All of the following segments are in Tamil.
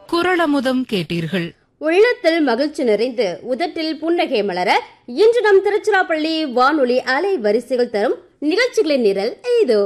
குரளமுதம் கேட்டீர்கள் உள்ளத்தில் மகிழ்ச்சி நிறைந்து உதட்டில் புன்னகை மலர இன்று நம் திருச்சிராப்பள்ளி வானொலி அலை வரிசைகள் தரும் நிகழ்ச்சிகளின் நிரல் இதோ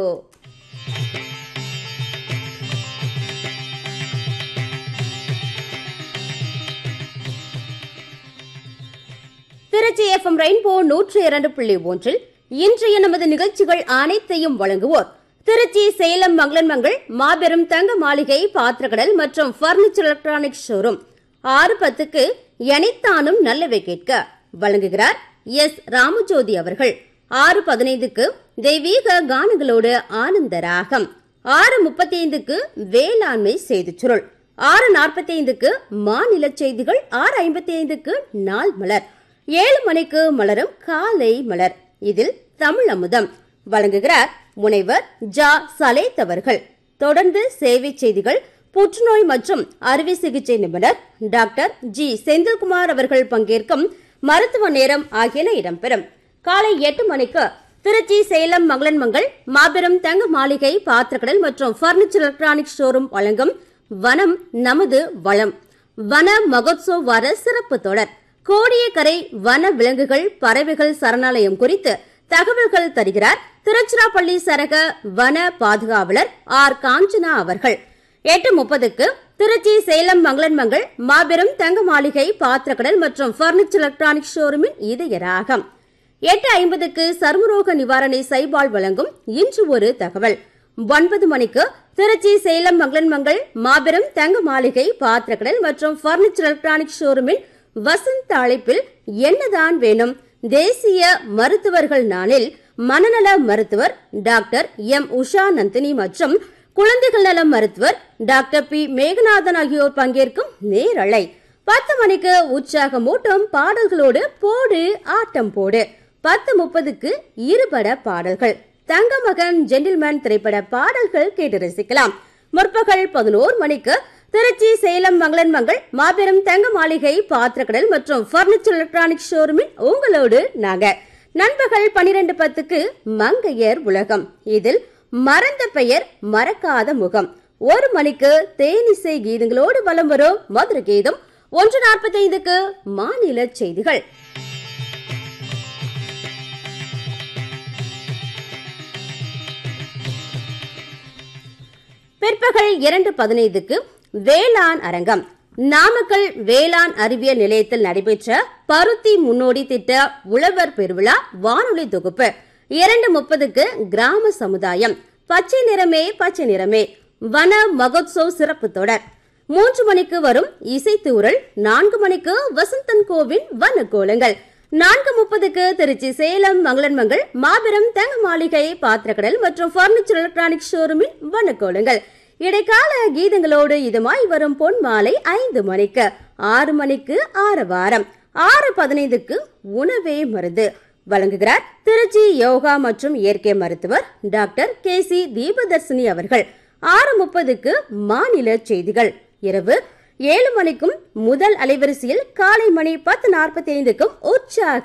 திருச்சி எஃப்எம் ரெயின்போ நூற்று இரண்டு புள்ளி ஒன்றில் இன்றைய நமது நிகழ்ச்சிகள் அனைத்தையும் வழங்குவோர் திருச்சி சேலம் மங்களன்மங்கள் மாபெரும் தங்க மாளிகை பாத்திரக்கடல் மற்றும் பர்னிச்சர் எலக்ட்ரானிக் ஷோரூம் ஆறு பத்துக்கு எனைத்தானும் நல்லவை கேட்க வழங்குகிறார் எஸ் ராமஜோதி அவர்கள் ஆறு பதினைந்துக்கு தெய்வீக கானங்களோடு ஆனந்த ராகம் ஆறு முப்பத்தி ஐந்துக்கு வேளாண்மை செய்திச் சுருள் ஆறு நாற்பத்தி ஐந்துக்கு மாநில செய்திகள் ஆறு ஐம்பத்தி ஐந்துக்கு நாள் மலர் ஏழு மணிக்கு மலரும் காலை மலர் இதில் தமிழ் அமுதம் வழங்குகிறார் முனைவர் ஜா சலேத் அவர்கள் தொடர்ந்து சேவை செய்திகள் புற்றுநோய் மற்றும் அறுவை சிகிச்சை நிபுணர் டாக்டர் ஜி செந்தில்குமார் அவர்கள் பங்கேற்கும் மருத்துவ நேரம் ஆகியன இடம்பெறும் காலை எட்டு மணிக்கு திருச்சி சேலம் மங்களன்மங்கள் மாபெரும் தங்க மாளிகை பாத்திரக்கடல் மற்றும் பர்னிச்சர் எலக்ட்ரானிக் ஷோரூம் வழங்கும் வனம் நமது வளம் வன மகோத்சவ் வார சிறப்பு தொடர் கோடியக்கரை வன விலங்குகள் பறவைகள் சரணாலயம் குறித்து தகவல்கள் தருகிறார் திருச்சிராப்பள்ளி சரக வன பாதுகாவலர் ஆர் காஞ்சனா அவர்கள் எட்டு முப்பதுக்கு திருச்சி சேலம் மங்களன்மங்கள் மாபெரும் தங்க மாளிகை பாத்திரக்கடல் மற்றும் பர்னிச்சர் எலக்ட்ரானிக் ஷோரூமின் இதய ராகம் எட்டு ஐம்பதுக்கு சர்மரோக நிவாரணை சைபால் வழங்கும் இன்று ஒரு தகவல் ஒன்பது மணிக்கு திருச்சி சேலம் மங்களன்மங்கள் மாபெரும் தங்க மாளிகை பாத்திரக்கடல் மற்றும் பர்னிச்சர் எலக்ட்ரானிக் ஷோரூமின் வசந்த் அழைப்பில் என்னதான் வேணும் தேசிய மருத்துவர்கள் நாளில் மனநல மருத்துவர் டாக்டர் எம் உஷா நந்தினி மற்றும் குழந்தைகள் நல மருத்துவர் டாக்டர் பி மேகநாதன் ஆகியோர் பங்கேற்கும் நேரலை பத்து மணிக்கு உற்சாகமூட்டும் பாடல்களோடு போடு ஆட்டம் போடு பத்து முப்பதுக்கு இருபட பாடல்கள் தங்கமகன் ஜென்டில்மேன் திரைப்பட பாடல்கள் கேட்டு ரசிக்கலாம் முற்பகல் பதினோரு மணிக்கு திருச்சி சேலம் மங்களன்மங்கள் மாபெரும் தங்க மாளிகை பாத்திரக்கடல் மற்றும் பர்னிச்சர் எலக்ட்ரானிக் ஷோரூமில் உங்களோடு நாங்க நண்பகல் பனிரெண்டு பத்துக்கு மங்கையர் உலகம் இதில் மறந்த பெயர் மறக்காத முகம் ஒரு மணிக்கு தேனிசை கீதங்களோடு வலம் வரும் மதுர கீதம் ஒன்று நாற்பத்தி ஐந்துக்கு மாநில செய்திகள் பிற்பகல் இரண்டு பதினைந்துக்கு வேளாண் அரங்கம் நாமக்கல் வேளாண் அறிவியல் நிலையத்தில் நடைபெற்ற பருத்தி முன்னோடி திட்ட உழவர் பெருவிழா வானொலி தொகுப்பு இரண்டு முப்பதுக்கு கிராம சமுதாயம் பச்சை நிறமே பச்சை நிறமே வன மகோத்சவ் சிறப்பு தொடர் மூன்று மணிக்கு வரும் இசைத்தூரல் நான்கு மணிக்கு வசந்தன் கோவின் வன கோலங்கள் நான்கு முப்பதுக்கு திருச்சி சேலம் மங்களன்மங்கள் மாபெரும் தங்க மாளிகை பாத்திரக்கடல் மற்றும் பர்னிச்சர் எலக்ட்ரானிக் ஷோரூமின் வண்ணக்கோலங்கள் இடைக்கால கீதங்களோடு இதுமாய் வரும் பொன் மாலை ஐந்து மணிக்கு ஆறு மணிக்கு ஆறு வாரம் ஆறு பதினைந்துக்கு உணவே மருந்து வழங்குகிறார் திருச்சி யோகா மற்றும் இயற்கை மருத்துவர் டாக்டர் கே சி தீபதர்சினி அவர்கள் ஆறு முப்பதுக்கு மாநில செய்திகள் இரவு ஏழு மணிக்கும் முதல் அலைவரிசையில் காலை மணி பத்து நாற்பத்தி ஐந்துக்கும் உற்சாக